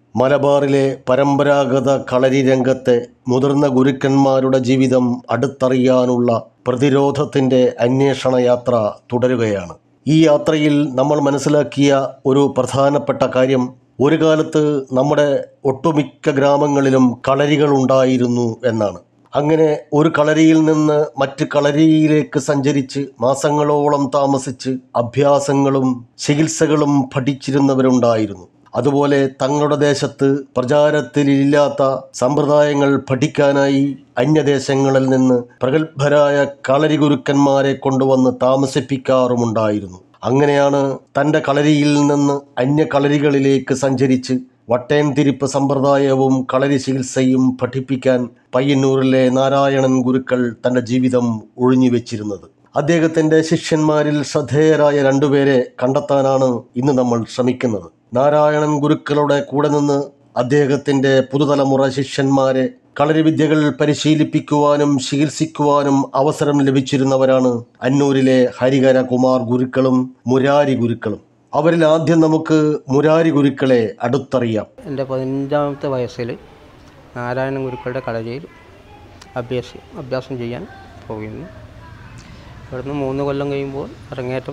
മലബാറിലെ പരമ്പരാഗത കളരി രംഗത്തെ മുതിർന്ന ഗുരുക്കന്മാരുടെ ജീവിതം അടുത്തറിയാനുള്ള പ്രതിരോധത്തിൻ്റെ അന്വേഷണ യാത്ര തുടരുകയാണ് ഈ യാത്രയിൽ നമ്മൾ മനസ്സിലാക്കിയ ഒരു പ്രധാനപ്പെട്ട കാര്യം ഒരു കാലത്ത് നമ്മുടെ ഒട്ടുമിക്ക ഗ്രാമങ്ങളിലും കളരികൾ ഉണ്ടായിരുന്നു എന്നാണ് അങ്ങനെ ഒരു കളരിയിൽ നിന്ന് മറ്റ് കളരിയിലേക്ക് സഞ്ചരിച്ച് മാസങ്ങളോളം താമസിച്ച് അഭ്യാസങ്ങളും ചികിത്സകളും പഠിച്ചിരുന്നവരുണ്ടായിരുന്നു അതുപോലെ തങ്ങളുടെ ദേശത്ത് പ്രചാരത്തിലില്ലാത്ത സമ്പ്രദായങ്ങൾ പഠിക്കാനായി അന്യദേശങ്ങളിൽ നിന്ന് പ്രഗത്ഭരായ കളരി ഗുരുക്കന്മാരെ കൊണ്ടുവന്ന് താമസിപ്പിക്കാറുമുണ്ടായിരുന്നു അങ്ങനെയാണ് തൻ്റെ കളരിയിൽ നിന്ന് അന്യ കളരികളിലേക്ക് സഞ്ചരിച്ച് വട്ടേൻതിരിപ്പ് സമ്പ്രദായവും കളരി ചികിത്സയും പഠിപ്പിക്കാൻ പയ്യന്നൂരിലെ നാരായണൻ ഗുരുക്കൾ തൻ്റെ ജീവിതം ഒഴിഞ്ഞുവെച്ചിരുന്നത് അദ്ദേഹത്തിൻ്റെ ശിഷ്യന്മാരിൽ ശ്രദ്ധേയരായ രണ്ടുപേരെ കണ്ടെത്താനാണ് ഇന്ന് നമ്മൾ ശ്രമിക്കുന്നത് നാരായണൻ ഗുരുക്കളുടെ കൂടെ നിന്ന് അദ്ദേഹത്തിൻ്റെ പുതുതലമുറ ശിഷ്യന്മാരെ കളരിവിദ്യകൾ പരിശീലിപ്പിക്കുവാനും ചികിത്സിക്കുവാനും അവസരം ലഭിച്ചിരുന്നവരാണ് അന്നൂരിലെ ഹരിഹര കുമാർ ഗുരുക്കളും മുരാരി ഗുരുക്കളും അവരിൽ ആദ്യം നമുക്ക് മുരാരി ഗുരുക്കളെ അടുത്തറിയാം എൻ്റെ പതിനഞ്ചാമത്തെ വയസ്സിൽ നാരായണ ഗുരുക്കളുടെ കളരിയിൽ അഭ്യാസി അഭ്യാസം ചെയ്യാൻ പോകുന്നു അവിടുന്ന് മൂന്ന് കൊല്ലം കഴിയുമ്പോൾ അരങ്ങേറ്റം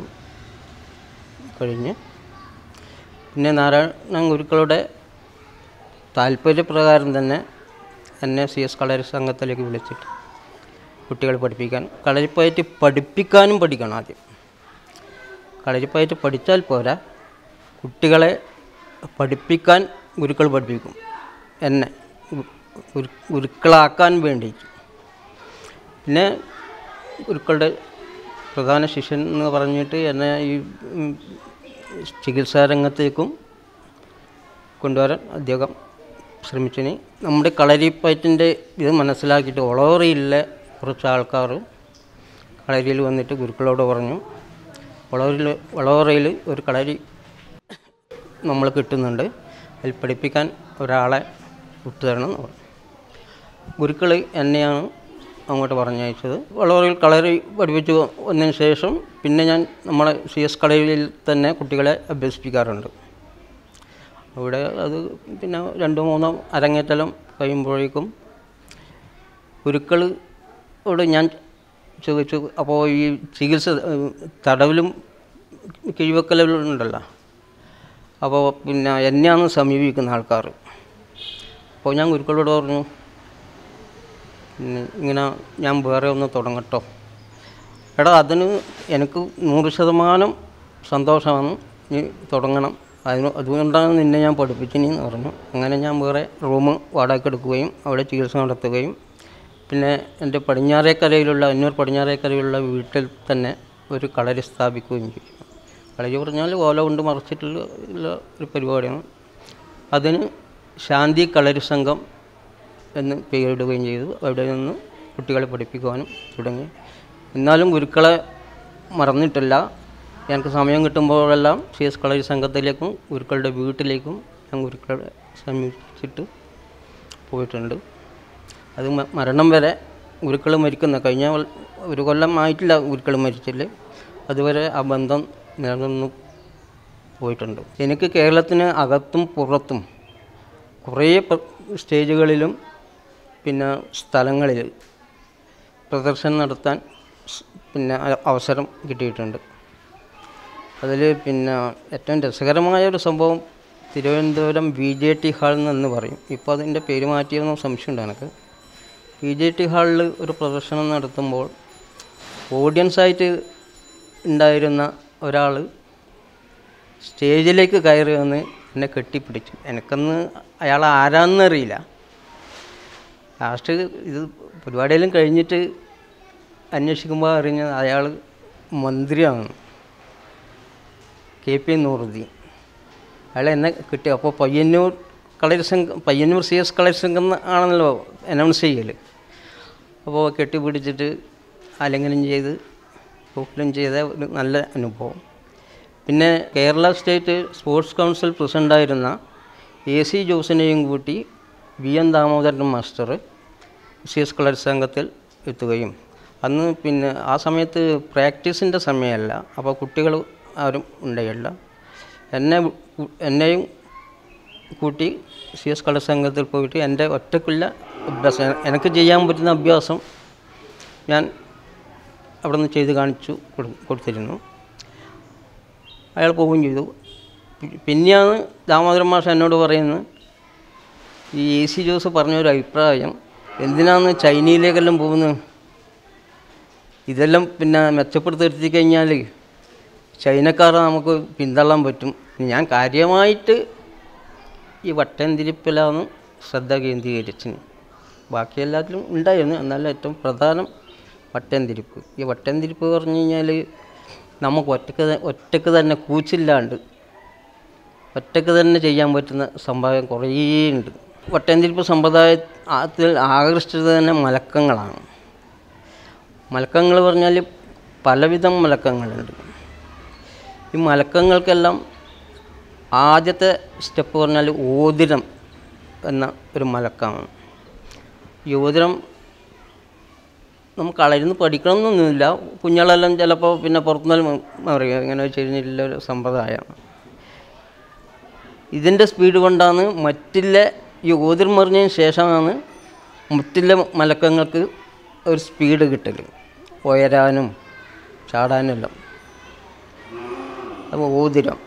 കഴിഞ്ഞ് പിന്നെ നാരായണ ഗുരുക്കളുടെ താല്പര്യപ്രകാരം തന്നെ എന്നെ സി എസ് കളരി സംഘത്തിലേക്ക് വിളിച്ചിട്ട് കുട്ടികളെ പഠിപ്പിക്കാൻ കളരിപ്പയറ്റ് പഠിപ്പിക്കാനും പഠിക്കണം ആദ്യം കളരിപ്പയറ്റ് പഠിച്ചാൽ പോരാ കുട്ടികളെ പഠിപ്പിക്കാൻ ഗുരുക്കൾ പഠിപ്പിക്കും എന്നെ ഗു- ഗുരു ഗുരുക്കളാക്കാൻ വേണ്ടിയിട്ട് പിന്നെ ഗുരുക്കളുടെ പ്രധാന ശിഷ്യൻ എന്ന് പറഞ്ഞിട്ട് എന്നെ ഈ ഉം, ചികിത്സാ രംഗത്തേക്കും കൊണ്ടുവരാൻ അദ്ദേഹം ശ്രമിച്ചിന് നമ്മുടെ കളരിപ്പയറ്റിൻ്റെ ഇത് മനസ്സിലാക്കിയിട്ട് ഒളവറിയിലെ കുറച്ച് ആൾക്കാർ കളരിയിൽ വന്നിട്ട് ഗുരുക്കളോട് പറഞ്ഞു വളവറിൽ വളവറയിൽ ഒരു കളരി നമ്മൾ കിട്ടുന്നുണ്ട് അതിൽ പഠിപ്പിക്കാൻ ഒരാളെ വിട്ടുതരണം എന്ന് പറഞ്ഞു ഗുരുക്കൾ എന്നെയാണ് അങ്ങോട്ട് പറഞ്ഞയച്ചത് വളവറിൽ കളരി പഠിപ്പിച്ച് വന്നതിന് ശേഷം പിന്നെ ഞാൻ നമ്മളെ സി എസ് കളരിയിൽ തന്നെ കുട്ടികളെ അഭ്യസിപ്പിക്കാറുണ്ട് അവിടെ അത് പിന്നെ രണ്ടോ മൂന്നോ അരങ്ങേറ്റം കഴിയുമ്പോഴേക്കും ഗുരുക്കളോട് ഞാൻ ചോദിച്ചു അപ്പോൾ ഈ ചികിത്സ ഏഹ്, തടവിലും കിഴിവെക്കലും ഉണ്ടല്ലോ അപ്പോൾ പിന്നെ എന്നെയാണ് സമീപിക്കുന്ന ആൾക്കാർ അപ്പോൾ ഞാൻ ഗുരുക്കളോട് പറഞ്ഞു പിന്നെ ഇങ്ങനെ ഞാൻ വേറെ ഒന്ന് തുടങ്ങട്ടോ എടാ അതിന് എനിക്ക് നൂറ് ശതമാനം സന്തോഷമാണ് നീ തുടങ്ങണം അതിന് അതുകൊണ്ടാണ് നിന്നെ ഞാൻ പഠിപ്പിച്ചിനെന്ന് പറഞ്ഞു അങ്ങനെ ഞാൻ വേറെ റൂം വാടക എടുക്കുകയും അവിടെ ചികിത്സ നടത്തുകയും പിന്നെ എൻ്റെ പടിഞ്ഞാറേക്കരയിലുള്ള അന്നൂർ പടിഞ്ഞാറേക്കരയിലുള്ള വീട്ടിൽ തന്നെ ഒരു കളരി സ്ഥാപിക്കുകയും ചെയ്തു കളരി പറഞ്ഞാൽ ഓല കൊണ്ട് മറച്ചിട്ടുള്ള ഉള്ള ഒരു പരിപാടിയാണ് അതിന് ശാന്തി കളരി സംഘം എന്ന് പേരിടുകയും ചെയ്തു അവിടെ നിന്ന് കുട്ടികളെ പഠിപ്പിക്കുവാനും തുടങ്ങി എന്നാലും ഗുരുക്കളെ മറന്നിട്ടില്ല എനിക്ക് സമയം കിട്ടുമ്പോഴെല്ലാം സി എസ് കളരി സംഘത്തിലേക്കും ഗുരുക്കളുടെ വീട്ടിലേക്കും ഞാൻ ഗുരുക്കളെ സമീപിച്ചിട്ട് പോയിട്ടുണ്ട് അത് മ- മരണം വരെ ഗുരുക്കൾ മരിക്കുന്ന കഴിഞ്ഞ കൊൽ- ഒരു കൊല്ലം ആയിട്ടില്ല ഗുരുക്കൾ മരിച്ചില്ല അതുവരെ ആ ബന്ധം നിലനിന്ന് പോയിട്ടുണ്ട് എനിക്ക് കേരളത്തിന് അകത്തും പുറത്തും കുറേ പ്ര- സ്റ്റേജുകളിലും പിന്നെ സ്ഥലങ്ങളിൽ പ്രദർശനം നടത്താൻ സ് പിന്നെ അ- അവസരം കിട്ടിയിട്ടുണ്ട് അതിൽ പിന്നെ ഏറ്റവും രസകരമായ ഒരു സംഭവം Thiruvananthapuram B J T hall എന്ന് പറയും ഇപ്പോൾ അതിൻ്റെ പേര് മാറ്റിയെന്ന് സംശയമുണ്ട് എനിക്ക് ബി ജെ ടി ഹാളിൽ ഒരു പ്രദർശനം നടത്തുമ്പോൾ ഓഡിയൻസായിട്ട് ഉണ്ടായിരുന്ന ഒരാൾ സ്റ്റേജിലേക്ക് കയറി വന്ന് എന്നെ കെട്ടിപ്പിടിച്ചു എനിക്കന്ന് അയാൾ ആരാന്നറിയില്ല ലാസ്റ്റ് ഇത് പരിപാടിയെല്ലാം കഴിഞ്ഞിട്ട് അന്വേഷിക്കുമ്പോൾ അറിഞ്ഞത് അയാൾ മന്ത്രിയാണ് കെ പി നൂറുദ്ദീൻ അയാൾ എന്നെ കിട്ടി അപ്പോൾ പയ്യന്നൂർ കളരി സംഘം പയ്യന്നൂർ സി എസ് കളരി സംഘം എന്ന് ആണല്ലോ അനൗൺസ് ചെയ്യൽ അപ്പോൾ കെട്ടിപ്പിടിച്ചിട്ട് ആലിംഗനം ചെയ്ത് ഓപ്പലും ചെയ്ത ഒരു നല്ല അനുഭവം പിന്നെ കേരള സ്റ്റേറ്റ് സ്പോർട്സ് കൗൺസിൽ പ്രസിഡൻ്റായിരുന്ന എ സി ജോസിനെയും കൂട്ടി V N Damodaran master C S കളരി സംഘത്തിൽ എത്തുകയും അന്ന് പിന്നെ ആ സമയത്ത് പ്രാക്ടീസിൻ്റെ സമയമല്ല അപ്പോൾ കുട്ടികൾ ആരും ഉണ്ടായില്ല എന്നെ വി- എന്നെയും കൂട്ടി സി എസ് കളസംഘത്തിൽ പോയിട്ട് എൻ്റെ ഒറ്റക്കുള്ള അഭ്യാസം എനിക്ക് ചെയ്യാൻ പറ്റുന്ന അഭ്യാസം ഞാൻ അവിടെ നിന്ന് ചെയ്ത് കാണിച്ചു കൊടു- കൊടുത്തിരുന്നു അയാൾ പോവുകയും ചെയ്തു പി- പിന്നെയാണ് ദാമോദരൻ മാഷ എന്നോട് പറയുന്നത് ഈ എ സി ജോസ് പറഞ്ഞൊരു അഭിപ്രായം എന്തിനാണ് ചൈനയിലേക്കെല്ലാം പോകുന്നത് ഇതെല്ലാം പിന്നെ മെച്ചപ്പെടുത്തി കഴിഞ്ഞാൽ ചൈനക്കാരെ നമുക്ക് പിന്തള്ളാൻ പറ്റും ഞാൻ കാര്യമായിട്ട് ഈ വട്ടംതിരിപ്പിലാണ് ശ്രദ്ധ കേന്ദ്രീകരിച്ചത് ബാക്കി എല്ലാത്തിലും ഉണ്ടായിരുന്നു എന്നാലും ഏറ്റവും പ്രധാനം വട്ടംതിരിപ്പ് ഈ വട്ടംതിരിപ്പ് പറഞ്ഞു കഴിഞ്ഞാൽ നമുക്ക് ഒറ്റക്ക് ത- ഒറ്റക്ക് തന്നെ കൂച്ചില്ലാണ്ട് ഒറ്റക്ക് തന്നെ ചെയ്യാൻ പറ്റുന്ന സമ്പ്രദായം കുറേ ഉണ്ട് വട്ടംതിരിപ്പ് സമ്പ്രദായത്തിൽ ആകർഷിച്ചത് തന്നെ മലക്കങ്ങളാണ് മലക്കങ്ങൾ പറഞ്ഞാൽ പലവിധം മലക്കങ്ങളുണ്ട് ഈ മലക്കങ്ങൾക്കെല്ലാം ആദ്യത്തെ സ്റ്റെപ്പ് പറഞ്ഞാൽ ഓതിരം എന്ന ഒരു മലക്കാണ് ഈ ഓതിരം നമുക്ക് കളരുന്ന് പഠിക്കണമെന്നൊന്നുമില്ല കുഞ്ഞുങ്ങളെല്ലാം ചിലപ്പോൾ പിന്നെ പുറത്തുനിന്ന് അറിയാം ഇങ്ങനെ ചെയ്യുന്നില്ല ഒരു സമ്പ്രദായമാണ് ഇതിൻ്റെ സ്പീഡ് കൊണ്ടാണ് മറ്റുള്ള ഈ ഓതിർ മറിഞ്ഞതിന് ശേഷമാണ് മറ്റുള്ള മലക്കങ്ങൾക്ക് ഒരു സ്പീഡ് കിട്ടൽ ഉയരാനും ചാടാനും എല്ലാം അപ്പോൾ ഓതിരം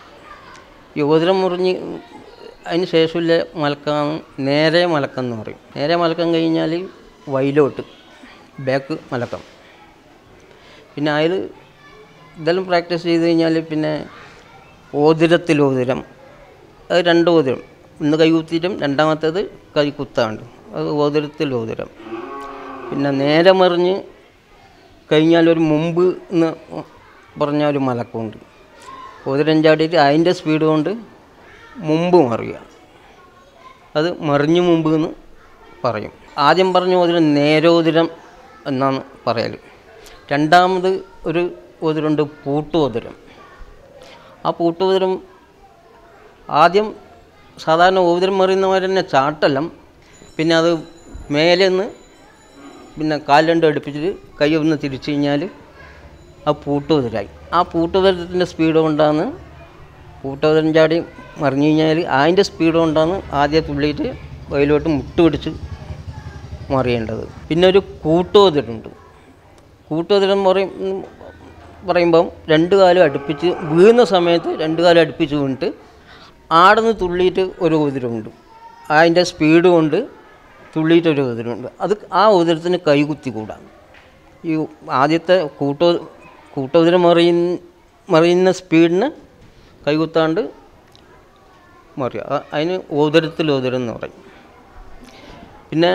ഈ ഓതിരം മുറിഞ്ഞ് അതിന് ശേഷമില്ല മലക്കാണ് നേരെ മലക്കം എന്ന് പറയും നേരെ മലക്കം കഴിഞ്ഞാൽ വയലോട്ട് ബാക്ക് മലക്കം പിന്നെ അതിൽ ഇതെല്ലാം പ്രാക്ടീസ് ചെയ്ത് കഴിഞ്ഞാൽ പിന്നെ ഓതിരത്തിൽ ഓതിരം അത് രണ്ട് ഓതിരം ഒന്ന് കൈകുത്തിയിട്ടും രണ്ടാമത്തേത് കൈകുത്താണ്ട് അത് ഓതിരത്തിൽ ഓതിരം പിന്നെ നേരെ മറിഞ്ഞ് കഴിഞ്ഞാൽ ഒരു മുമ്പ് എന്ന് പറഞ്ഞ ഒരു മലക്കമുണ്ട് ഓതിരം ചാടിയിട്ട് അതിൻ്റെ സ്പീഡ് കൊണ്ട് മുമ്പ് മറിയുക അത് മറിഞ്ഞു മുമ്പ് എന്ന് പറയും ആദ്യം പറഞ്ഞ ഓതിരം നേരോതിരം എന്നാണ് പറയൽ രണ്ടാമത് ഒരു ഓതിരമുണ്ട് പൂട്ടുഓതിരം ആ പൂട്ടുഓതിരം ആദ്യം സാധാരണ ഓതിരം മറിയുന്നവർ തന്നെ ചാട്ടെല്ലാം പിന്നെ അത് മേലെ നിന്ന് പിന്നെ കാല് രണ്ടും അടുപ്പിച്ചിട്ട് കൈ ഒന്ന് തിരിച്ചു കഴിഞ്ഞാൽ ആ പൂട്ടുതിരായി ആ പൂട്ടുതിരത്തിൻ്റെ സ്പീഡ് കൊണ്ടാണ് പൂട്ടുതിരം ചാടി മറിഞ്ഞു കഴിഞ്ഞാൽ അതിൻ്റെ സ്പീഡ് കൊണ്ടാണ് ആദ്യം തുള്ളിയിട്ട് വയലോട്ട് മുട്ട് പിടിച്ച് മറിയേണ്ടത് പിന്നെ ഒരു കൂട്ടുതിരുണ്ട് കൂട്ടുതിരം പറയും പറയുമ്പം രണ്ട് കാലം അടുപ്പിച്ച് വീഴുന്ന സമയത്ത് രണ്ട് കാലം അടുപ്പിച്ച് വീണിട്ട് ആടുന്ന് തുള്ളിയിട്ട് ഒരു ഉതിരമുണ്ട് അതിൻ്റെ സ്പീഡ് കൊണ്ട് തുള്ളിയിട്ട് ഒരു ഉതിരമുണ്ട് അത് ആ ഉതിരത്തിന് കൈകുത്തിക്കൂടാ ഈ ആദ്യത്തെ കൂട്ടോ കൂട്ടോതിരം മറിയുന്ന മറിയുന്ന സ്പീഡിന് കൈകുത്താണ്ട് മറിയുക അ- അതിന് ഓതിരത്തിൽ ഓതിരം എന്ന് പറയും പിന്നെ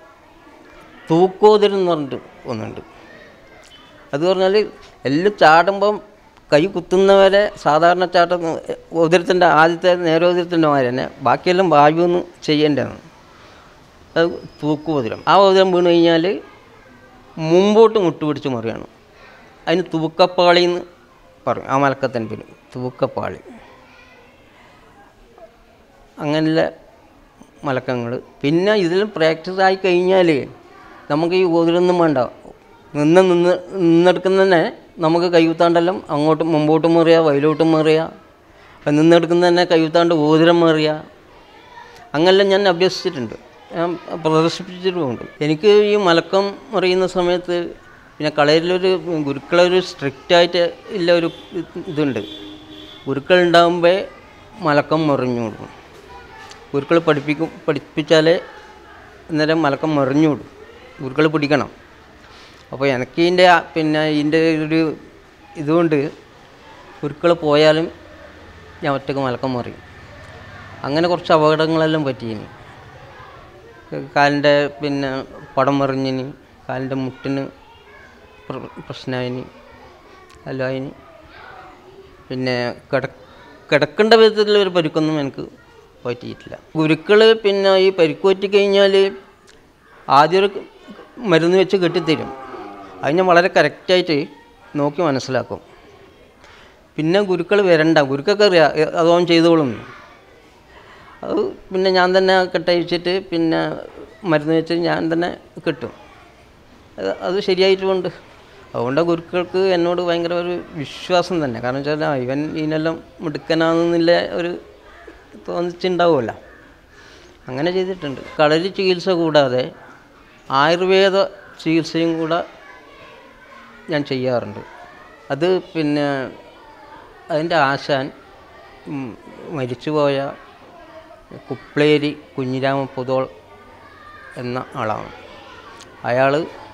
തൂക്കോതിരം എന്ന് പറഞ്ഞിട്ട് ഒന്നുണ്ട് അത് പറഞ്ഞാൽ എല്ലാം ചാടുമ്പം കൈ കുത്തുന്നവരെ സാധാരണ ചാട്ടം ഉദരത്തിൻ്റെ ആദ്യത്തെ നേരോദരത്തിൻ്റെ മാതിരി തന്നെ ബാക്കിയെല്ലാം വായുവെന്ന് ചെയ്യേണ്ടതാണ് അത് തൂക്കുതിരം ആ ഉദരം വീണ് കഴിഞ്ഞാൽ മുമ്പോട്ട് മുട്ടുപിടിച്ച് മറിയാണ് അതിന് തൂക്കപ്പാളി എന്ന് പറയും ആ മലക്കത്തിൻ്റെ പേര് തൂക്കപ്പാളി അങ്ങനെയുള്ള മലക്കങ്ങൾ പിന്നെ ഇതിലും പ്രാക്ടീസ് ആയി കഴിഞ്ഞാൽ നമുക്ക് ഈ ഓതിരൊന്നും വേണ്ട നിന്ന് നിന്ന് നിന്നെടുക്കുന്ന തന്നെ നമുക്ക് കൈകുത്താണ്ടെല്ലാം അങ്ങോട്ട് മുമ്പോട്ടും മറിയുക വയലോട്ടും മറിയുക അപ്പം നിന്നെടുക്കുന്ന തന്നെ കൈകുത്താണ്ട് ഓതിരം മറിയുക അങ്ങനെല്ലാം ഞാൻ അഭ്യസിച്ചിട്ടുണ്ട് ഞാൻ പ്രദർശിപ്പിച്ചിട്ടുമുണ്ട് എനിക്ക് ഈ മലക്കം അറിയുന്ന സമയത്ത് പിന്നെ കളരിലൊരു ഗുരുക്കളൊരു സ്ട്രിക്റ്റായിട്ട് ഇല്ല ഒരു ഇതുണ്ട് ഗുരുക്കൾ ഉണ്ടാകുമ്പോൾ മലക്കം മറിഞ്ഞോടും ഗുരുക്കൾ പഠിപ്പിക്കും പഠിപ്പിച്ചാലേ അന്നേരം മലക്കം മറിഞ്ഞോടും ഗുരുക്കൾ പിടിക്കണം അപ്പോൾ എനിക്ക് ഇതിൻ്റെ പിന്നെ ഇതിൻ്റെ ഒരു ഇതുകൊണ്ട് ഗുരുക്കൾ പോയാലും ഞാൻ ഒറ്റക്ക് മലക്കം മറിയും അങ്ങനെ കുറച്ച് അപകടങ്ങളെല്ലാം പറ്റിയിനി കാലിൻ്റെ പിന്നെ പടം മറിഞ്ഞിന് കാലിൻ്റെ മുട്ടിന് പ്ര- പ്രശ്നമായിന് എല്ലാം അതിന് പിന്നെ കിട കിടക്കേണ്ട വിധത്തിലുള്ള ഒരു പരിക്കൊന്നും എനിക്ക് പറ്റിയിട്ടില്ല ഗുരുക്കൾ പിന്നെ ഈ പരിക്ക് പറ്റി കഴിഞ്ഞാൽ ആദ്യം ഒരു മരുന്ന് വെച്ച് കെട്ടിത്തരും അത് ഞാൻ വളരെ കറക്റ്റായിട്ട് നോക്കി മനസ്സിലാക്കും പിന്നെ ഗുരുക്കൾ വരണ്ട ഗുരുക്കൊക്കെ അറിയാം എ- അത് ഓൻ ചെയ്തോളും അത് പിന്നെ ഞാൻ തന്നെ കെട്ടയച്ചിട്ട് പിന്നെ മരുന്ന് വെച്ച് ഞാൻ തന്നെ കെട്ടും അത് അത് ശരിയായിട്ടുമുണ്ട് അതുകൊണ്ട് ഗുരുക്കൾക്ക് എന്നോട് ഭയങ്കര ഒരു വിശ്വാസം തന്നെ കാരണം വെച്ചാൽ ആ, ഇവൻ ഇതിനെല്ലാം മിടുക്കനാണെന്നില്ല ഒരു തോന്നിച്ചിട്ടുണ്ടാവുമല്ലോ അങ്ങനെ ചെയ്തിട്ടുണ്ട് കളരി ചികിത്സ കൂടാതെ ആയുർവേദ ചികിത്സയും കൂടെ ഞാൻ ചെയ്യാറുണ്ട് അത് പിന്നെ അതിൻ്റെ ആശാൻ ഉം, മരിച്ചുപോയ കുപ്ലേരി കുഞ്ഞിരാമ പുതോൾ എന്ന ആളാണ് അയാൾ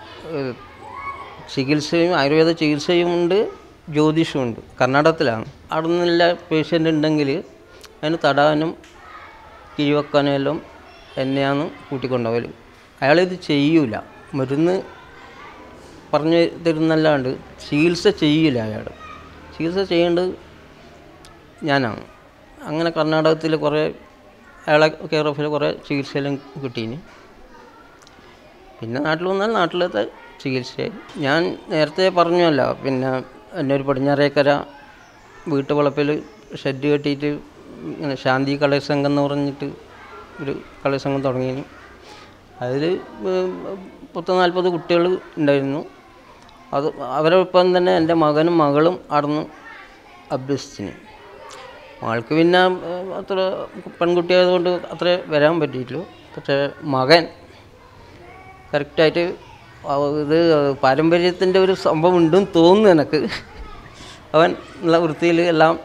ചികിത്സയും ആയുർവേദ ചികിത്സയുമുണ്ട് ജ്യോതിഷമുണ്ട് കർണാടകത്തിലാണ് അവിടെ നിന്നുള്ള പേഷ്യൻ്റ് ഉണ്ടെങ്കിൽ അതിന് തടാനും കിഴിവെക്കാനും എല്ലാം എന്നെയാണ് കൂട്ടിക്കൊണ്ടുപോകൽ അയാളിത് ചെയ്യൂല മരുന്ന് പറഞ്ഞു തരുന്നല്ലാണ്ട് ചികിത്സ ചെയ്യില്ല അയാൾ ചികിത്സ ചെയ്യേണ്ടത് ഞാനാണ് അങ്ങനെ കർണാടകത്തിൽ കുറേ അയാളെ കെയർ ഓഫിൽ കുറേ ചികിത്സയെല്ലാം കിട്ടീന് പിന്നെ നാട്ടിൽ വന്നാൽ നാട്ടിലത്തെ ചികിത്സ ഞാൻ നേരത്തെ പറഞ്ഞല്ലോ പിന്നെ എന്നെ ഒരു പടിഞ്ഞാറേക്കര വീട്ടുവളപ്പിൽ ഷെഡ് കെട്ടിയിട്ട് ഇങ്ങനെ ശാന്തി കളയ സംഘം എന്ന് പറഞ്ഞിട്ട് ഒരു കളയ സംഘം തുടങ്ങിയിരുന്നു അതിൽ പത്ത് നാൽപ്പത് കുട്ടികൾ ഉണ്ടായിരുന്നു അത് അവരൊപ്പം തന്നെ എൻ്റെ മകനും മകളും അടന്ന് അഭ്യസിച്ചിന് ആൾക്ക് പിന്നെ ഏഹ്, അത്ര പെൺകുട്ടിയായതുകൊണ്ട് അത്ര വരാൻ പറ്റിയിട്ടില്ല പക്ഷേ മകൻ കറക്റ്റായിട്ട് ഇത് പാരമ്പര്യത്തിൻ്റെ ഒരു സംഭവം ഉണ്ടെന്ന് തോന്നുന്നു എനിക്ക് അവൻ നല്ല വൃത്തിയിൽ എല്ലാം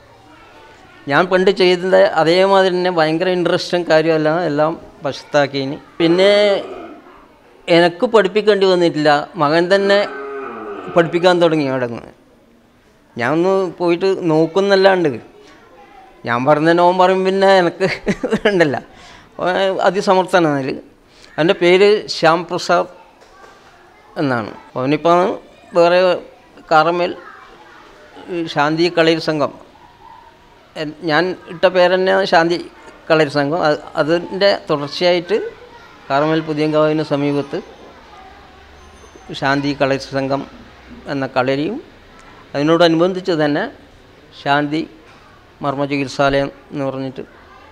ഞാൻ പണ്ട് ചെയ്തത് അതേമാതിരി തന്നെ ഭയങ്കര ഇൻട്രസ്റ്റും കാര്യമെല്ലാം എല്ലാം വശത്താക്കിയിന് പിന്നെ എനിക്ക് പഠിപ്പിക്കേണ്ടി വന്നിട്ടില്ല മകൻ തന്നെ പഠിപ്പിക്കാൻ തുടങ്ങി അവിടെ നിന്ന് ഞാൻ ഒന്ന് പോയിട്ട് നോക്കുന്നല്ലാണ്ട് ഞാൻ പറഞ്ഞ ഓൻ പറയും പിന്നെ എനിക്ക് ഉണ്ടല്ല ഓൻ അതിസമർത്ഥനാണ് അതിൽ അവൻ്റെ പേര് ശ്യാം പ്രസാദ് എന്നാണ് അവനിപ്പോൾ വേറെ കാറമേൽ ഈ ശാന്തി കളരി സംഘം എൻ- ഞാൻ ഇട്ട പേര് തന്നെയാണ് ശാന്തി കളരി സംഘം അത് അതിൻ്റെ തുടർച്ചയായിട്ട് കാറമേൽ പുതിയങ്കാവിന് സമീപത്ത് ശാന്തി കളരി സംഘം എന്ന കളരിയും അതിനോടനുബന്ധിച്ച് തന്നെ ശാന്തി മർമ്മ ചികിത്സാലയം എന്ന് പറഞ്ഞിട്ട്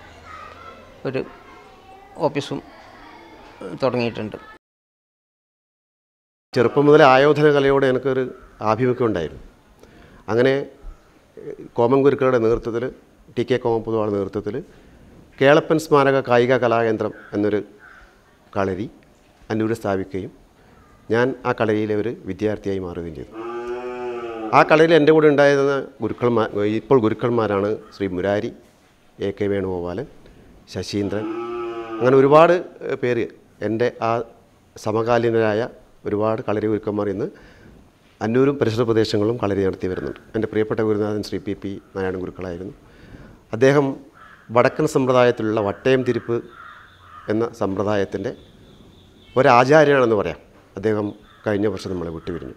ഒരു ഓഫീസും ഏഹ്, തുടങ്ങിയിട്ടുണ്ട് ചെറുപ്പം മുതലേ ആയോധന കലയോട് എനിക്കൊരു ആഭിമുഖ്യം ഉണ്ടായിരുന്നു അങ്ങനെ ഏഹ്, കോമൻ ഗുരുക്കളുടെ നേതൃത്വത്തിൽ ടി കെ കോമൻ പൊതുവാളുടെ നേതൃത്വത്തിൽ കേളപ്പൻ സ്മാരക കായിക കലാകേന്ദ്രം എന്നൊരു കളരി അന്നൂര് സ്ഥാപിക്കുകയും ഞാൻ ആ കളരിയിലെ ഒരു വിദ്യാർത്ഥിയായി മാറുകയും ചെയ്തു ആ കളരിയിൽ എൻ്റെ കൂടെ ഉണ്ടായിരുന്ന ഗുരുക്കന്മാർ ഇപ്പോൾ ഗുരുക്കന്മാരാണ് ശ്രീ മുരാരി എ കെ വേണുഗോപാലൻ ശശീന്ദ്രൻ അങ്ങനെ ഒരുപാട് ഏഹ്, പേര് എൻ്റെ ആ സമകാലീനരായ ഒരുപാട് കളരി ഗുരുക്കന്മാർ ഇന്ന് അന്നൂരും പരിസര പ്രദേശങ്ങളും കളരി നടത്തി വരുന്നുണ്ട് എൻ്റെ പ്രിയപ്പെട്ട ഗുരുനാഥൻ ശ്രീ പി പി നാരായണ ഗുരുക്കളായിരുന്നു അദ്ദേഹം വടക്കൻ സമ്പ്രദായത്തിലുള്ള വട്ടയം തിരിപ്പ് എന്ന സമ്പ്രദായത്തിൻ്റെ ഒരാചാര്യനാണെന്ന് പറയാം അദ്ദേഹം കഴിഞ്ഞ വർഷം നമ്മളെ വിട്ടുപിരിഞ്ഞു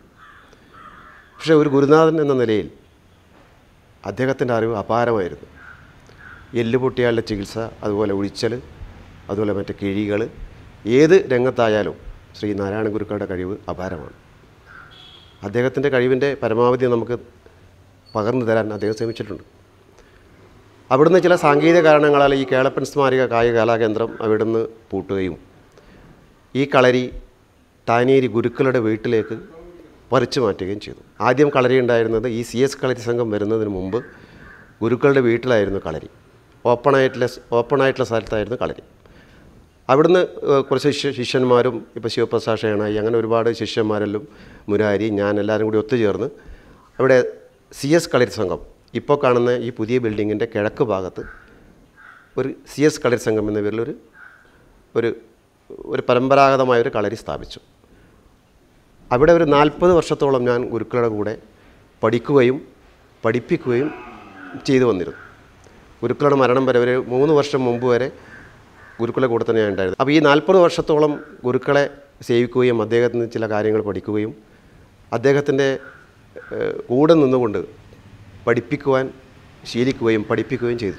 പക്ഷേ ഒരു ഗുരുനാഥൻ എന്ന നിലയിൽ അദ്ദേഹത്തിൻ്റെ അറിവ് അപാരമായിരുന്നു എല്ല് പൊട്ടിയാലുള്ള ചികിത്സ അതുപോലെ ഒഴിച്ചൽ അതുപോലെ മറ്റ് കിഴികൾ ഏത് രംഗത്തായാലും ശ്രീ നാരായണ ഗുരുക്കളുടെ കഴിവ് അപാരമാണ് അദ്ദേഹത്തിൻ്റെ കഴിവിൻ്റെ പരമാവധി നമുക്ക് പകർന്നു തരാൻ അദ്ദേഹം ശ്രമിച്ചിട്ടുണ്ട് അവിടുന്ന് ചില സാങ്കേതിക കാരണങ്ങളാൽ ഈ കേളപ്പൻ സ്മാരക കായിക കലാകേന്ദ്രം അവിടുന്ന് പൂട്ടുകയും ഈ കളരി താനേരി ഗുരുക്കളുടെ വീട്ടിലേക്ക് പറിച്ചു മാറ്റുകയും ചെയ്തു ആദ്യം കളരി ഉണ്ടായിരുന്നത് ഈ സി എസ് കളരി സംഘം വരുന്നതിന് മുമ്പ് ഗുരുക്കളുടെ വീട്ടിലായിരുന്നു കളരി ഓപ്പണായിട്ടുള്ള ഓപ്പണായിട്ടുള്ള സ്ഥലത്തായിരുന്നു കളരി അവിടുന്ന് ഏഹ്, കുറച്ച് ശിഷ്യ ശിഷ്യന്മാരും ഇപ്പോൾ ശിവപ്രസാദ് ഷേണായി അങ്ങനെ ഒരുപാട് ശിഷ്യന്മാരെല്ലാം മുരാരി ഞാൻ എല്ലാവരും കൂടി ഒത്തുചേർന്ന് അവിടെ സി എസ് കളരി സംഘം ഇപ്പോൾ കാണുന്ന ഈ പുതിയ ബിൽഡിങ്ങിൻ്റെ കിഴക്ക് ഭാഗത്ത് ഒരു സി എസ് കളരി സംഘം എന്ന പേരിലൊരു ഒരു ഒരു പരമ്പരാഗതമായ ഒരു കളരി സ്ഥാപിച്ചു അവിടെ ഒരു നാൽപ്പത് വർഷത്തോളം ഞാൻ ഗുരുക്കളുടെ കൂടെ പഠിക്കുകയും പഠിപ്പിക്കുകയും ചെയ്തു വന്നിരുന്നു ഗുരുക്കളുടെ മരണം വരെ ഒരു മൂന്ന് വർഷം മുമ്പ് വരെ ഗുരുക്കളെ കൂടെ തന്നെയാണ് ഉണ്ടായിരുന്നത് അപ്പോൾ ഈ നാൽപ്പത് വർഷത്തോളം ഗുരുക്കളെ സേവിക്കുകയും അദ്ദേഹത്തിന് ചില കാര്യങ്ങൾ പഠിക്കുകയും അദ്ദേഹത്തിൻ്റെ ഏഹ്, കൂടെ നിന്നുകൊണ്ട് പഠിപ്പിക്കുവാൻ ശീലിക്കുകയും പഠിപ്പിക്കുകയും ചെയ്തു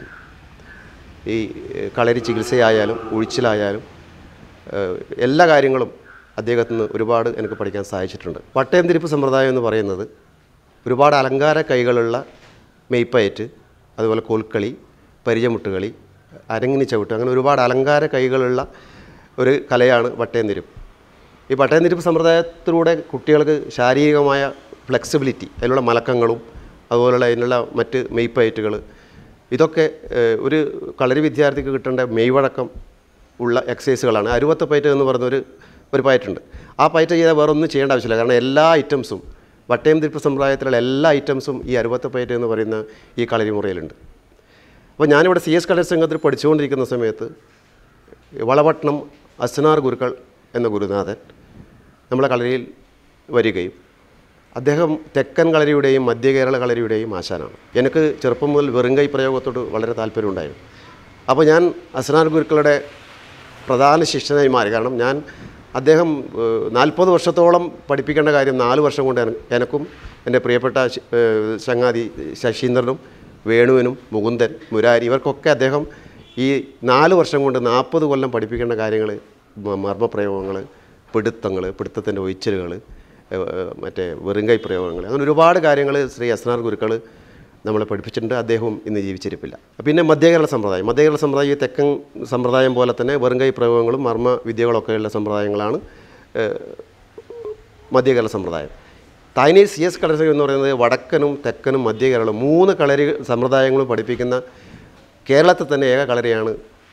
ഈ ഏഹ്, കളരി ചികിത്സയായാലും ഒഴിച്ചിലായാലും ഏഹ്, എല്ലാ കാര്യങ്ങളും അദ്ദേഹത്തിൽ നിന്ന് ഒരുപാട് എനിക്ക് പഠിക്കാൻ സാധിച്ചിട്ടുണ്ട് പട്ടയം തിരിപ്പ് സമ്പ്രദായം എന്ന് പറയുന്നത് ഒരുപാട് അലങ്കാര കൈകളുള്ള മെയ്പ്പയറ്റ് അതുപോലെ കോൽക്കളി പരിചമുട്ടുകളി അരങ്ങിനി ചവിട്ട് അങ്ങനെ ഒരുപാട് അലങ്കാര കൈകളുള്ള ഒരു കലയാണ് പട്ടയം തിരിപ്പ് ഈ പട്ടയം തിരിപ്പ് സമ്പ്രദായത്തിലൂടെ കുട്ടികൾക്ക് ശാരീരികമായ ഫ്ലെക്സിബിലിറ്റി അതിലുള്ള മലക്കങ്ങളും അതുപോലുള്ള അതിനുള്ള മറ്റ് മെയ്പ്പയറ്റുകൾ ഇതൊക്കെ ഏഹ്, ഒരു കളരി വിദ്യാർത്ഥിക്ക് കിട്ടേണ്ട മെയ്വഴക്കം ഉള്ള എക്സസൈസുകളാണ് അരുവത്ത പയറ്റ് എന്ന് പറഞ്ഞൊരു ഒരു പയറ്റുണ്ട് ആ പയറ്റ് ചെയ്താൽ വേറെ ഒന്നും ചെയ്യേണ്ട ആവശ്യമില്ല കാരണം എല്ലാ ഐറ്റംസും വട്ടയം തിരിപ്പ് സമ്പ്രദായത്തിലുള്ള എല്ലാ ഐറ്റംസും ഈ അരുവത്ത പയറ്റ് എന്ന് പറയുന്ന ഈ കളരി മുറയിലുണ്ട് അപ്പോൾ ഞാനിവിടെ സി എസ് കളരി സംഘത്തിൽ പഠിച്ചുകൊണ്ടിരിക്കുന്ന സമയത്ത് വളപട്ടണം അസ്നാർ ഗുരുക്കൾ എന്ന ഗുരുനാഥൻ നമ്മളെ കളരിയിൽ വരികയും അദ്ദേഹം തെക്കൻ കളരിയുടെയും മധ്യ കേരള കളരിയുടെയും ആശാനാണ് എനിക്ക് ചെറുപ്പം മുതൽ വെറുങ്കൈ പ്രയോഗത്തോട് വളരെ താല്പര്യമുണ്ടായിരുന്നു അപ്പോൾ ഞാൻ അസ്നാർ ഗുരുക്കളുടെ പ്രധാന ശിഷ്യനായി മാറി കാരണം ഞാൻ അദ്ദേഹം നാൽപ്പത് വർഷത്തോളം പഠിപ്പിക്കേണ്ട കാര്യം നാല് വർഷം കൊണ്ട് എന- എനക്കും എൻ്റെ പ്രിയപ്പെട്ട ശി- ഏഹ് ചങ്ങാതി ശശീന്ദ്രനും വേണുവിനും മുകുന്ദൻ മുരാരി ഇവർക്കൊക്കെ അദ്ദേഹം ഈ നാല് വർഷം കൊണ്ട് നാൽപ്പത് കൊല്ലം പഠിപ്പിക്കേണ്ട കാര്യങ്ങൾ മർമ്മപ്രയോഗങ്ങൾ പിടുത്തങ്ങൾ പിടുത്തത്തിൻ്റെ ഒഴിച്ചലുകൾ മറ്റേ വെറുങ്കൈ പ്രയോഗങ്ങൾ അങ്ങനെ ഒരുപാട് കാര്യങ്ങൾ ശ്രീ അസ്നാർ ഗുരുക്കൾ നമ്മളെ പഠിപ്പിച്ചിട്ടുണ്ട് അദ്ദേഹവും ഇന്ന് ജീവിച്ചിരിപ്പില്ല പിന്നെ മധ്യകേരള സമ്പ്രദായം മധ്യകേരള സമ്പ്രദായം ഈ തെക്കൻ സമ്പ്രദായം പോലെ തന്നെ വെറുങ്കൈ പ്രയോഗങ്ങളും മർമ്മ വിദ്യകളൊക്കെയുള്ള സമ്പ്രദായങ്ങളാണ് ഏഹ്, മധ്യകേരള സമ്പ്രദായം തായ്നീസ് സി എസ് കളരി എന്ന് പറയുന്നത് വടക്കനും തെക്കനും മധ്യകേരളം മൂന്ന് കളരി സമ്പ്രദായങ്ങളും പഠിപ്പിക്കുന്ന കേരളത്തിൽ തന്നെ ഏക കളരിയാണ്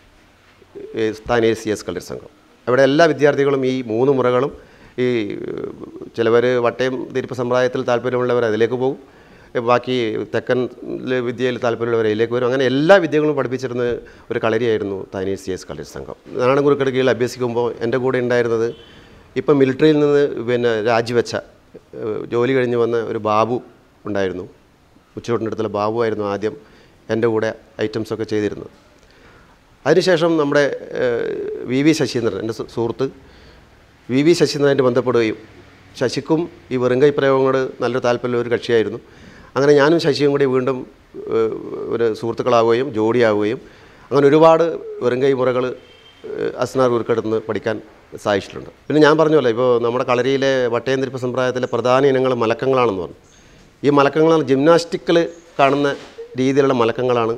സ്ഥാനീയ സി എസ് കളരി സംഘം അവിടെ എല്ലാ വിദ്യാർത്ഥികളും ഈ മൂന്ന് മുറകളും ഈ ചിലവർ വട്ടയം തിരിപ്പ് സമ്പ്രദായത്തിൽ താല്പര്യമുള്ളവർ അതിലേക്ക് പോകും ബാക്കി തെക്കൻ വിദ്യയിൽ താല്പര്യമുള്ളവർ അതിലേക്ക് വരും അങ്ങനെ എല്ലാ വിദ്യകളും പഠിപ്പിച്ചിരുന്ന ഒരു കളരിയായിരുന്നു താനീ സി എസ് കളരി സംഘം നാരായണ ഗുരുക്കളുടെ കീഴിൽ അഭ്യസിക്കുമ്പോൾ എൻ്റെ കൂടെ ഉണ്ടായിരുന്നത് ഇപ്പം മിലിറ്ററിയിൽ നിന്ന് പിന്നെ രാജിവെച്ച ഏഹ്, ജോലി കഴിഞ്ഞ് വന്ന ഒരു ബാബു ഉണ്ടായിരുന്നു ഉച്ചയോട്ടിനടുത്തുള്ള ബാബു ആയിരുന്നു ആദ്യം എൻ്റെ കൂടെ ഐറ്റംസൊക്കെ ചെയ്തിരുന്നത് അതിനുശേഷം നമ്മുടെ ഏഹ്, വി വി ശശീന്ദ്രൻ എൻ്റെ സു- സുഹൃത്ത് വി വി ശശീന്ദ്രനായിട്ട് ബന്ധപ്പെടുകയും ശശിക്കും ഈ വെറുങ്കൈ പ്രയോഗങ്ങളോട് നല്ലൊരു താല്പര്യമുള്ള ഒരു കക്ഷിയായിരുന്നു അങ്ങനെ ഞാനും ശശിയും കൂടി വീണ്ടും ഏഹ്, ഒരു സുഹൃത്തുക്കളാവുകയും ജോഡിയാവുകയും അങ്ങനെ ഒരുപാട് വെറുങ്കൈ മുറകൾ അസ്നാർ ഗുരുക്കടുത്ത് നിന്ന് പഠിക്കാൻ സാധിച്ചിട്ടുണ്ട് പിന്നെ ഞാൻ പറഞ്ഞല്ലോ ഇപ്പോൾ നമ്മുടെ കളരിയിലെ വട്ടയന്തിരിപ്പ് സമ്പ്രദായത്തിലെ പ്രധാന ഇനങ്ങൾ മലക്കങ്ങളാണെന്ന് പറഞ്ഞു ഈ മലക്കങ്ങളാണ് ജിംനാസ്റ്റിക്കിൽ കാണുന്ന രീതിയിലുള്ള മലക്കങ്ങളാണ്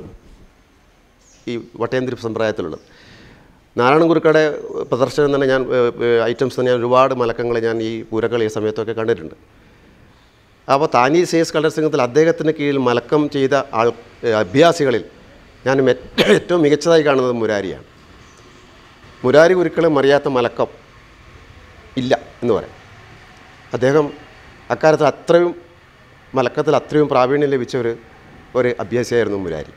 ഈ വട്ടയന്തിരിപ്പ് സമ്പ്രദായത്തിലുള്ളത് നാരായണ ഗുരുക്കളുടെ പ്രദർശനം തന്നെ ഞാൻ ഐറ്റംസ് തന്നെ ഞാൻ ഒരുപാട് മലക്കങ്ങൾ ഞാൻ ഈ പൂരക്കളി സമയത്തൊക്കെ കണ്ടിട്ടുണ്ട് അപ്പോൾ താനി സേസ് കളർ സംഘത്തിൽ അദ്ദേഹത്തിന് കീഴിൽ മലക്കം ചെയ്ത ആൾ ഏഹ് അഭ്യാസികളിൽ ഞാൻ മെ- ഏറ്റവും മികച്ചതായി കാണുന്നത് മുരാരിയാണ് മുരാരി ഗുരുക്കളെ മറിയാത്ത മലക്കം ഇല്ല എന്ന് പറയാം അദ്ദേഹം അക്കാലത്ത് അത്രയും മലക്കത്തിൽ അത്രയും പ്രാവീണ്യം ലഭിച്ച ഒരു ഒരു അഭ്യാസിയായിരുന്നു മുരാരി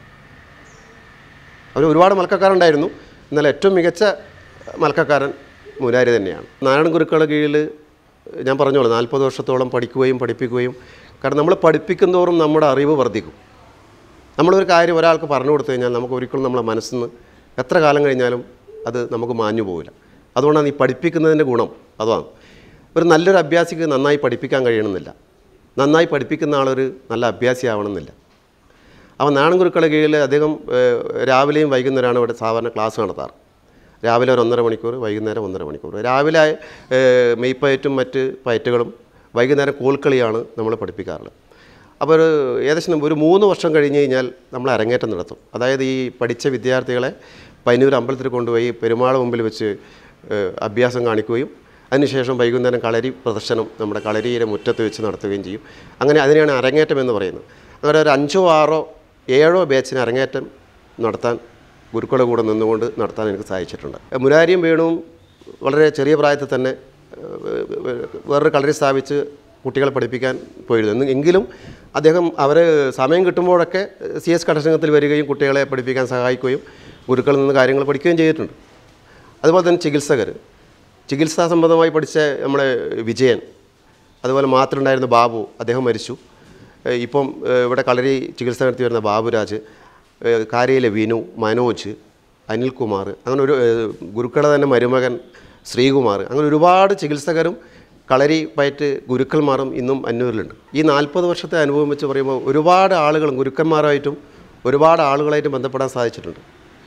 അവർ ഒരുപാട് മലക്കക്കാരുണ്ടായിരുന്നു എന്നാൽ ഏറ്റവും മികച്ച മലക്കക്കാരൻ മുരാരി തന്നെയാണ് നാരായണ ഗുരുക്കളുടെ കീഴിൽ ഞാൻ പറഞ്ഞോളൂ നാൽപ്പത് വർഷത്തോളം പഠിക്കുകയും പഠിപ്പിക്കുകയും കാരണം നമ്മൾ പഠിപ്പിക്കുന്തോറും നമ്മുടെ അറിവ് വർദ്ധിക്കും നമ്മളൊരു കാര്യം ഒരാൾക്ക് പറഞ്ഞു കൊടുത്തു കഴിഞ്ഞാൽ നമുക്ക് ഒരിക്കലും നമ്മളെ മനസ്സിൽ നിന്ന് എത്ര കാലം കഴിഞ്ഞാലും അത് നമുക്ക് മാഞ്ഞു പോകില്ല അതുകൊണ്ടാണ് ഈ പഠിപ്പിക്കുന്നതിൻ്റെ ഗുണം അതാണ് ഒരു നല്ലൊരു അഭ്യാസിക്ക് നന്നായി പഠിപ്പിക്കാൻ കഴിയണമെന്നില്ല നന്നായി പഠിപ്പിക്കുന്ന ആളൊരു നല്ല അഭ്യാസിയാവണമെന്നില്ല അപ്പോൾ നാണൻഗുരുക്കളുടെ കീഴിൽ അദ്ദേഹം ഏഹ്, രാവിലെയും വൈകുന്നേരമാണ് ഇവിടെ സാധാരണ ക്ലാസ് നടത്താറ് രാവിലെ ഒരു ഒന്നര മണിക്കൂർ വൈകുന്നേരം ഒന്നര മണിക്കൂർ രാവിലെ ഏഹ്, മെയ്പ്പയറ്റും മറ്റ് പയറ്റുകളും വൈകുന്നേരം കോൽക്കളിയാണ് നമ്മൾ പഠിപ്പിക്കാറുള്ളത് അപ്പോൾ ഒരു ഏകദേശം ഒരു മൂന്ന് വർഷം കഴിഞ്ഞ് കഴിഞ്ഞാൽ നമ്മൾ അരങ്ങേറ്റം നടത്തും അതായത് ഈ പഠിച്ച വിദ്യാർത്ഥികളെ പൈനൂർ അമ്പലത്തിൽ കൊണ്ടുപോയി പെരുമാൾ മുമ്പിൽ വെച്ച് ഏഹ്, അഭ്യാസം കാണിക്കുകയും അതിനുശേഷം വൈകുന്നേരം കളരി പ്രദർശനം നമ്മുടെ കളരിയുടെ മുറ്റത്ത് വെച്ച് നടത്തുകയും ചെയ്യും അങ്ങനെ അതിനെയാണ് അരങ്ങേറ്റം എന്ന് പറയുന്നത് അങ്ങനെ ഒരു അഞ്ചോ ആറോ ഏഴോ ബാച്ചിന് അരങ്ങേറ്റം നടത്താൻ ഗുരുക്കളുടെ കൂടെ നിന്നുകൊണ്ട് നടത്താൻ എനിക്ക് സാധിച്ചിട്ടുണ്ട് മുരാരിയും വേണുവും വളരെ ചെറിയ പ്രായത്തിൽ തന്നെ ഏഹ്, വേറൊരു കളരി സ്ഥാപിച്ച് കുട്ടികളെ പഠിപ്പിക്കാൻ പോയിരുന്നു എന്ന് എങ്കിലും അദ്ദേഹം അവർ സമയം കിട്ടുമ്പോഴൊക്കെ സി എസ് കടസംഘത്തിൽ വരികയും കുട്ടികളെ പഠിപ്പിക്കാൻ സഹായിക്കുകയും ഗുരുക്കളിൽ നിന്ന് കാര്യങ്ങൾ പഠിക്കുകയും ചെയ്തിട്ടുണ്ട് അതുപോലെ തന്നെ ചികിത്സകർ ചികിത്സാ സംബന്ധമായി പഠിച്ച നമ്മുടെ വിജയൻ അതുപോലെ മാത്രമുണ്ടായിരുന്ന ബാബു അദ്ദേഹം മരിച്ചു ഏഹ് ഇപ്പം ഏഹ് ഇവിടെ കളരി ചികിത്സ നടത്തി വരുന്ന ബാബുരാജ് ഏഹ് കാരയിലെ വിനു മനോജ് അനിൽകുമാർ അങ്ങനെ ഒരു ഏഹ് ഗുരുക്കളുടെ തന്നെ മരുമകൻ ശ്രീകുമാർ അങ്ങനെ ഒരുപാട് ചികിത്സകരും കളരി പയറ്റ് ഗുരുക്കന്മാരും ഇന്നും അന്നൂരിലുണ്ട് ഈ നാൽപ്പത് വർഷത്തെ അനുഭവം വെച്ച് പറയുമ്പോൾ ഒരുപാട് ആളുകളും ഗുരുക്കന്മാരായിട്ടും ഒരുപാട് ആളുകളായിട്ടും ബന്ധപ്പെടാൻ സാധിച്ചിട്ടുണ്ട്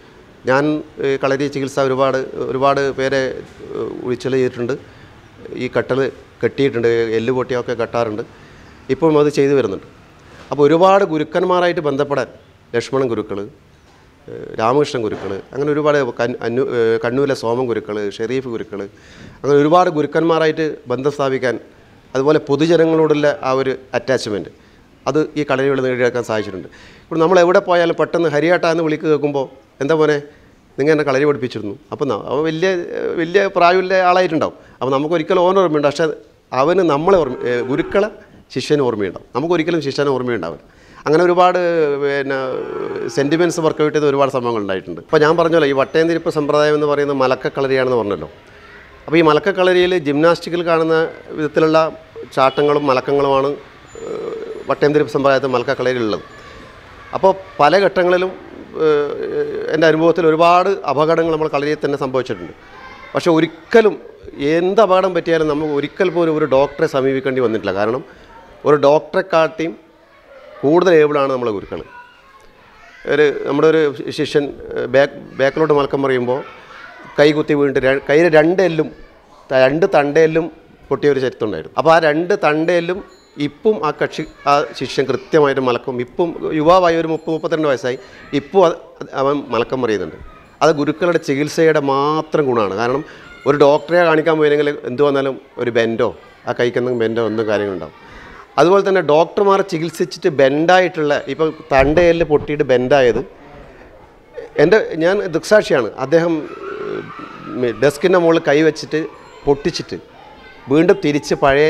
ഞാൻ ഏഹ്, കളരി ചികിത്സ ഒരുപാട് ഒരുപാട് പേരെ ഏഹ്, ഉഴിച്ചിൽ ചെയ്തിട്ടുണ്ട് ഈ കട്ടൽ കെട്ടിയിട്ടുണ്ട് എല്ല് പൊട്ടിയൊക്കെ കെട്ടാറുണ്ട് ഇപ്പം അത് ചെയ്തു വരുന്നുണ്ട് അപ്പോൾ ഒരുപാട് ഗുരുക്കന്മാരായിട്ട് ബന്ധപ്പെടാൻ ലക്ഷ്മണൻ ഗുരുക്കൾ ഏഹ്, രാമകൃഷ്ണൻ ഗുരുക്കൾ അങ്ങനെ ഒരുപാട് കൻ അന്നു ഏഹ്, കണ്ണൂരിലെ സോമൻ ഗുരുക്കൾ ഷെരീഫ് ഗുരുക്കൾ അങ്ങനെ ഒരുപാട് ഗുരുക്കന്മാരായിട്ട് ബന്ധം സ്ഥാപിക്കാൻ അതുപോലെ പൊതുജനങ്ങളോടുള്ള ആ ഒരു അറ്റാച്ച്മെൻറ്റ് അത് ഈ കളരികൾ നേടിയെടുക്കാൻ സാധിച്ചിട്ടുണ്ട് ഇപ്പോൾ നമ്മൾ എവിടെ പോയാലും പെട്ടെന്ന് ഹരിയാട്ട എന്ന് വിളിക്ക് കേൾക്കുമ്പോൾ എന്താ മോനെ നിങ്ങൾ എന്നെ കളരി പഠിപ്പിച്ചിരുന്നു അപ്പോൾ ന- അവൻ വലിയ ഏഹ്, വലിയ പ്രായമുള്ള ആളായിട്ടുണ്ടാവും അപ്പോൾ നമുക്ക് ഒരിക്കലും ഓൻ ഓർമ്മയുണ്ട് പക്ഷേ അവന് നമ്മളെ ഓർമ്മ ഏഹ്, ഗുരുക്കളെ ശിഷ്യന് ഓർമ്മയുണ്ടാവും നമുക്ക് ഒരിക്കലും ശിഷ്യനെ ഓർമ്മയുണ്ടാവില്ല അങ്ങനെ ഒരുപാട് പിന്നെ സെൻറ്റിമെൻറ്റ്സ് വർക്ക് ഔട്ട് ചെയ്ത ഒരുപാട് സംഭവങ്ങൾ ഉണ്ടായിട്ടുണ്ട് ഇപ്പോൾ ഞാൻ പറഞ്ഞല്ലോ ഈ വട്ടയന്തിരിപ്പ് സമ്പ്രദായം എന്ന് പറയുന്നത് മലക്ക കളരിയാണെന്ന് പറഞ്ഞല്ലോ അപ്പോൾ ഈ മലക്ക കളരിയിൽ ജിംനാസ്റ്റിക്കിൽ കാണുന്ന വിധത്തിലുള്ള ചാട്ടങ്ങളും മലക്കങ്ങളുമാണ് ഏഹ്, വട്ടയന്തിരിപ്പ് സമ്പ്രദായത്തിൽ മലക്ക കളരിയിലുള്ളത് അപ്പോൾ പല ഘട്ടങ്ങളിലും ഏഹ്, എൻ്റെ അനുഭവത്തിൽ ഒരുപാട് അപകടങ്ങൾ നമ്മൾ കളരിയിൽ തന്നെ സംഭവിച്ചിട്ടുണ്ട് പക്ഷേ ഒരിക്കലും എന്ത് അപകടം പറ്റിയാലും നമുക്ക് ഒരിക്കൽ പോലും ഒരു ഡോക്ടറെ സമീപിക്കേണ്ടി വന്നിട്ടില്ല കാരണം ഒരു ഡോക്ടറെ കാട്ടിയും കൂടുതൽ ഏബിളാണ് നമ്മളെ ഗുരുക്കൾ ഒരു നമ്മുടെ ഒരു ശിഷ്യൻ ഏഹ്, ബാക്ക് ബാക്കിലോട്ട് മലക്കം പറയുമ്പോൾ കൈ കുത്തി വീണിട്ട് ര- കയ്യിൽ രണ്ടെല്ലും ത- രണ്ട് തണ്ടയെല്ലും പൊട്ടിയ ഒരു ചരിത്രം ഉണ്ടായിരുന്നു അപ്പോൾ ആ രണ്ട് തണ്ടയെല്ലും ഇപ്പം ആ കക്ഷി ആ ശിഷ്യൻ കൃത്യമായിട്ട് മലക്കും ഇപ്പം യുവാവായി ഒരു മുപ്പത് മുപ്പത്തിരണ്ട് വയസ്സായി ഇപ്പോൾ അത് അവൻ മലക്കം പറയുന്നുണ്ട് അത് ഗുരുക്കളുടെ ചികിത്സയുടെ മാത്രം ഗുണമാണ് കാരണം ഒരു ഡോക്ടറെ കാണിക്കാൻ പോയെങ്കിൽ എന്ത് വന്നാലും ഒരു ബെൻഡോ ആ കൈക്കെന്തെങ്കിലും ബെൻഡോ ഒന്നും കാര്യങ്ങളുണ്ടാവും അതുപോലെ തന്നെ ഡോക്ടർമാർ ചികിത്സിച്ചിട്ട് ബെൻഡായിട്ടുള്ള ഇപ്പോൾ തണ്ടയെല്ല് പൊട്ടിയിട്ട് ബെൻഡായത് എൻ്റെ ഞാൻ ദൃക്സാക്ഷിയാണ് അദ്ദേഹം ഏഹ്, ഡെസ്കിൻ്റെ മുകളിൽ കൈ വെച്ചിട്ട് പൊട്ടിച്ചിട്ട് വീണ്ടും തിരിച്ച് പഴയ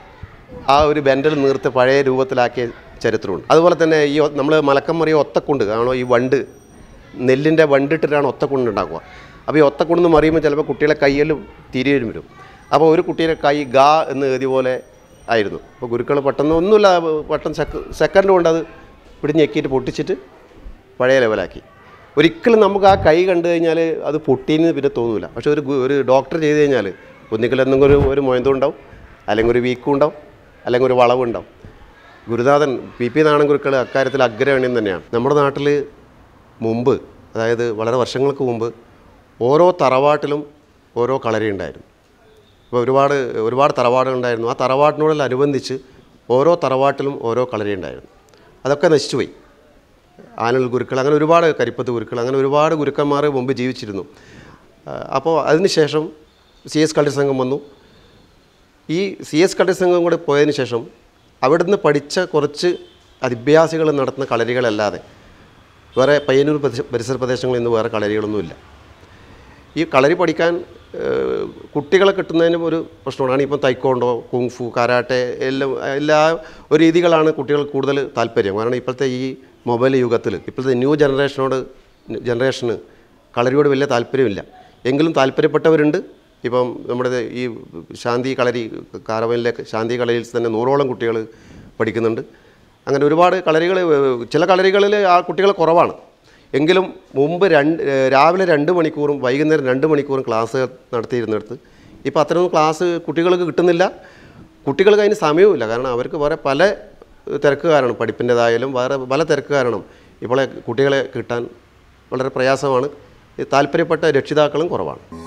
ആ ഒരു ബെൻഡൽ നീർത്ത് പഴയ രൂപത്തിലാക്കിയ ചരിത്രമുണ്ട് അതുപോലെ തന്നെ ഈ നമ്മൾ മലക്കം മറിയ ഒത്തക്കുണ്ട് കാരണം ഈ വണ്ട് നെല്ലിൻ്റെ വണ്ടിട്ടിട്ടാണ് ഒത്തക്കുണ്ട് ഉണ്ടാക്കുക അപ്പോൾ ഈ ഒത്തക്കുണ്ടെന്ന് മറിയുമ്പോൾ ചിലപ്പോൾ കുട്ടികളെ കയ്യിലും തിരിയും വരും അപ്പോൾ ഒരു കുട്ടിയുടെ കൈ ഗാ എന്ന് എഴുതിയ പോലെ ആയിരുന്നു അപ്പോൾ ഗുരുക്കൾ പെട്ടെന്ന് ഒന്നുമില്ല പെട്ടെന്ന് സെക്ക സെക്കൻഡ് കൊണ്ട് അത് പിടിഞ്ഞ് ഞെക്കിയിട്ട് പൊട്ടിച്ചിട്ട് പഴയ ലെവലാക്കി ഒരിക്കലും നമുക്ക് ആ കൈ കണ്ടു കഴിഞ്ഞാൽ അത് പൊട്ടീന്ന് പിന്നെ തോന്നില്ല പക്ഷേ ഒരു ഗു- ഒരു ഡോക്ടർ ചെയ്ത് കഴിഞ്ഞാൽ ഒന്നുകിൽ എന്തെങ്കിലും ഒരു ഒരു മൊയന്തും ഉണ്ടാവും അല്ലെങ്കിൽ ഒരു വീക്കും ഉണ്ടാവും അല്ലെങ്കിൽ ഒരു വളവുണ്ടാവും ഗുരുനാഥൻ പി പി നാണൻ ഗുരുക്കൾ അക്കാര്യത്തിൽ അഗ്രഗണ്യം തന്നെയാണ് നമ്മുടെ നാട്ടിൽ മുമ്പ് അതായത് വളരെ വർഷങ്ങൾക്ക് മുമ്പ് ഓരോ തറവാട്ടിലും ഓരോ കളരി ഉണ്ടായിരുന്നു ഇപ്പോൾ ഒരുപാട് ഒരുപാട് തറവാടുകളുണ്ടായിരുന്നു ആ തറവാട്ടിനോടനുബന്ധിച്ച് ഓരോ തറവാട്ടിലും ഓരോ കളരി ഉണ്ടായിരുന്നു അതൊക്കെ നശിച്ചുപോയി ആനൽ ഗുരുക്കൾ അങ്ങനെ ഒരുപാട് കരിപ്പത്ത് ഗുരുക്കൾ അങ്ങനെ ഒരുപാട് ഗുരുക്കന്മാർ മുമ്പ് ജീവിച്ചിരുന്നു ആ, അപ്പോൾ അതിനുശേഷം സി എസ് കളരി സംഘം വന്നു ഈ സി എസ് കളരി സംഘം കൂടെ പോയതിന് ശേഷം അവിടുന്ന് പഠിച്ച കുറച്ച് അഭ്യാസികൾ നടത്തുന്ന കളരികളല്ലാതെ വേറെ പയ്യന്നൂർ പ്രദേശ പരിസര പ്രദേശങ്ങളിൽ ഇന്ന് വേറെ കളരികളൊന്നുമില്ല ഈ കളരി പഠിക്കാൻ ഏഹ്, കുട്ടികളെ കിട്ടുന്നതിനും ഒരു പ്രശ്നമാണ് ഇപ്പം തൈക്കോണ്ടോ കുങ്ഫു കരാട്ടെ എല്ലാം എല്ലാ ഒരു രീതികളാണ് കുട്ടികൾ കൂടുതൽ താല്പര്യം കാരണം ഇപ്പോഴത്തെ ഈ മൊബൈൽ യുഗത്തിൽ ഇപ്പോഴത്തെ ന്യൂ ജനറേഷനോട് ജനറേഷന് കളരിയോട് വലിയ താല്പര്യമില്ല എങ്കിലും താല്പര്യപ്പെട്ടവരുണ്ട് ഇപ്പം നമ്മുടെ ഈ ശാന്തി കളരി കാരവനിലെ ശാന്തി കളരിയിൽ തന്നെ നൂറോളം കുട്ടികൾ പഠിക്കുന്നുണ്ട് അങ്ങനെ ഒരുപാട് കളരികൾ ചില കളരികളിൽ ആ കുട്ടികൾ കുറവാണ് എങ്കിലും മുമ്പ് രണ്ട് ഏഹ് രാവിലെ രണ്ട് മണിക്കൂറും വൈകുന്നേരം രണ്ട് മണിക്കൂറും ക്ലാസ് നടത്തിയിരുന്നിടത്ത് ഇപ്പോൾ അത്രയൊന്നും ക്ലാസ് കുട്ടികൾക്ക് കിട്ടുന്നില്ല കുട്ടികൾക്ക് അതിന് സമയവുമില്ല കാരണം അവർക്ക് വേറെ പല തിരക്ക് കാരണം പഠിപ്പിൻ്റെതായാലും വേറെ പല തിരക്ക് കാരണം ഇപ്പോൾ കുട്ടികളെ കിട്ടാൻ വളരെ പ്രയാസമാണ് ഈ താല്പര്യപ്പെട്ട രക്ഷിതാക്കളും കുറവാണ്